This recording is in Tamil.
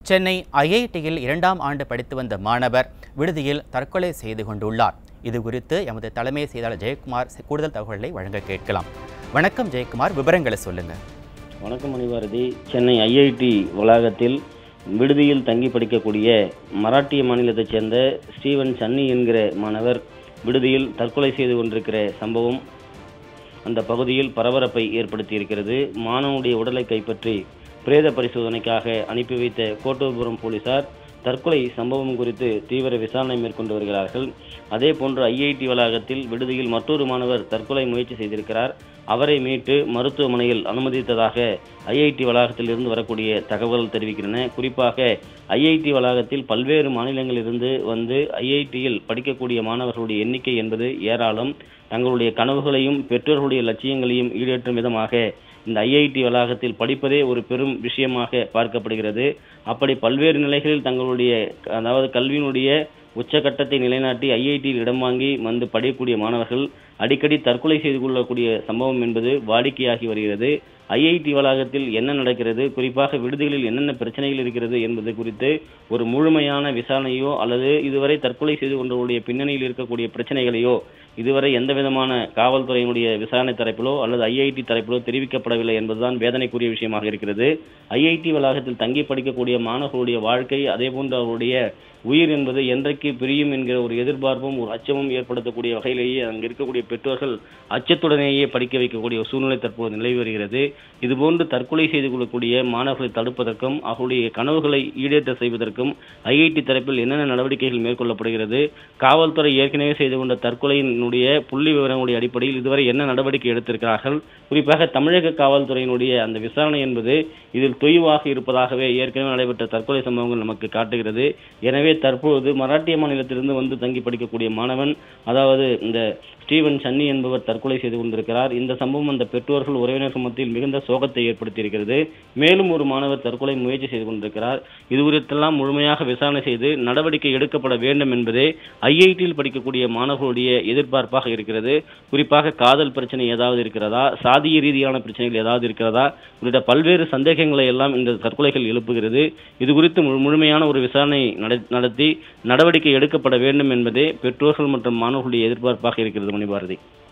சென்னை ஐஐடியில் இரண்டாம் ஆண்டு படித்து வந்த மாணவர் விடுதியில் தற்கொலை செய்து கொண்டுள்ளார் இது குறித்து எமது தலைமை செய்தியாளர் ஜெயக்குமார் கூடுதல் தகவல்களை வழங்க கேட்கலாம் வணக்கம் ஜெயக்குமார் விவரங்களை சொல்லுங்க வணக்கம் மணிபாரதி சென்னை ஐஐடி வளாகத்தில் விடுதியில் தங்கி படிக்கக்கூடிய மராட்டிய மாநிலத்தைச் சேர்ந்த ஸ்டீவன் சன்னி என்கிற மாணவர் விடுதியில் தற்கொலை செய்து கொண்டிருக்கிற சம்பவம் அந்த பகுதியில் பரபரப்பை ஏற்படுத்தியிருக்கிறது மாணவனுடைய உடலை கைப்பற்றி பிரேத பரிசோதனைக்காக அனுப்பி வைத்த கோட்டூர்புரம் போலீசார் தற்கொலை சம்பவம் குறித்து தீவிர விசாரணை மேற்கொண்டு வருகிறார்கள் அதே போன்று ஐஐடி வளாகத்தில் விடுதியில் மற்றொரு மாணவர் தற்கொலை முயற்சி செய்திருக்கிறார் அவரை மீட்டு மருத்துவமனையில் அனுமதித்ததாக ஐஐடி வளாகத்தில் இருந்து வரக்கூடிய தகவல் தெரிவிக்கின்றன குறிப்பாக ஐஐடி வளாகத்தில் பல்வேறு மாநிலங்களிலிருந்து வந்து ஐஐடியில் படிக்கக்கூடிய மாணவர்களுடைய எண்ணிக்கை என்பது ஏராளம் தங்களுடைய கனவுகளையும் பெற்றோர்களுடைய லட்சியங்களையும் ஈடேற்றும் விதமாக இந்த ஐஐடி வளாகத்தில் படிப்பதே ஒரு பெரும் விஷயமாக பார்க்கப்படுகிறது அப்படி பல்வேறு நிலைகளில் தங்களுடைய அதாவது கல்வியினுடைய உச்சகட்டத்தை நிலைநாட்டி ஐஐடியில் இடம் வாங்கி வந்து படிக்கக்கூடிய மாணவர்கள் அடிக்கடி தற்கொலை செய்து கொள்ளக்கூடிய சம்பவம் என்பது வாடிக்கையாகி வருகிறது ஐஐடி வளாகத்தில் என்ன நடக்கிறது குறிப்பாக விடுதிகளில் என்னென்ன பிரச்சனைகள் இருக்கிறது என்பது குறித்து ஒரு முழுமையான விசாரணையோ அல்லது இதுவரை தற்கொலை செய்து கொண்டவருடைய பின்னணியில் இருக்கக்கூடிய பிரச்சனைகளையோ இதுவரை எந்த விதமான காவல்துறையினுடைய விசாரணை தரப்பிலோ அல்லது ஐஐடி தரப்பிலோ தெரிவிக்கப்படவில்லை என்பதுதான் வேதனைக்குரிய விஷயமாக இருக்கிறது ஐஐடி வளாகத்தில் தங்கி படிக்கக்கூடிய மாணவர்களுடைய வாழ்க்கை அதே போன்று அவருடைய உயிர் என்பது என்றைக்கு பிரியும் என்கிற ஒரு எதிர்பார்ப்பும் ஒரு அச்சமும் ஏற்படுத்தக்கூடிய வகையிலேயே அங்கு இருக்கக்கூடிய பெற்றோர்கள் அச்சத்துடனேயே படிக்க வைக்கக்கூடிய ஒரு சூழ்நிலை தற்போது நிலவி வருகிறது இதுபோன்று தற்கொலை செய்து கொள்ளக்கூடிய மாணவர்களை தடுப்பதற்கும் அவர்களுடைய கனவுகளை ஈடேற்ற செய்வதற்கும் ஐஐடி தரப்பில் என்னென்ன நடவடிக்கைகள் மேற்கொள்ளப்படுகிறது காவல்துறை ஏற்கனவே செய்து கொண்ட தற்கொலையினுடைய புள்ளி விவரங்களுடைய அடிப்படையில் இதுவரை என்ன நடவடிக்கை எடுத்திருக்கிறார்கள் குறிப்பாக தமிழக காவல்துறையினுடைய அந்த விசாரணை என்பது இதில் தொய்வாக இருப்பதாகவே ஏற்கனவே நடைபெற்ற தற்கொலை சம்பவங்கள் நமக்கு காட்டுகிறது எனவே தற்போது மராட்டிய மாநிலத்திலிருந்து வந்து தங்கி படிக்கக்கூடிய மாணவன் அதாவது இந்த ஸ்டீவன் சன்னி என்பவர் தற்கொலை செய்து கொண்டிருக்கிறார் இந்த சம்பவம் அந்த பெற்றோர்கள் உறவினர்கள் மத்தியில் மிகுந்த சோகத்தை ஏற்படுத்தியிருக்கிறது மேலும் ஒரு மாணவர் தற்கொலை முயற்சி செய்து கொண்டிருக்கிறார் இது குறித்தெல்லாம் முழுமையாக விசாரணை செய்து நடவடிக்கை எடுக்கப்பட வேண்டும் என்பதே ஐஐடியில் படிக்கக்கூடிய மாணவர்களுடைய எதிர்பார்ப்பாக இருக்கிறது குறிப்பாக காதல் பிரச்சனை ஏதாவது இருக்கிறதா சாதிய ரீதியான பிரச்சனைகள் ஏதாவது இருக்கிறதா உள்ளிட்ட பல்வேறு சந்தேகங்களை எல்லாம் இந்த தற்கொலைகள் எழுப்புகிறது இது குறித்து முழு- முழுமையான ஒரு விசாரணை நட- நடத்தி நடவடிக்கை எடுக்கப்பட வேண்டும் என்பதே பெற்றோர்கள் மற்றும் மாணவர்களுடைய எதிர்பார்ப்பாக இருக்கிறது மணிபாரதி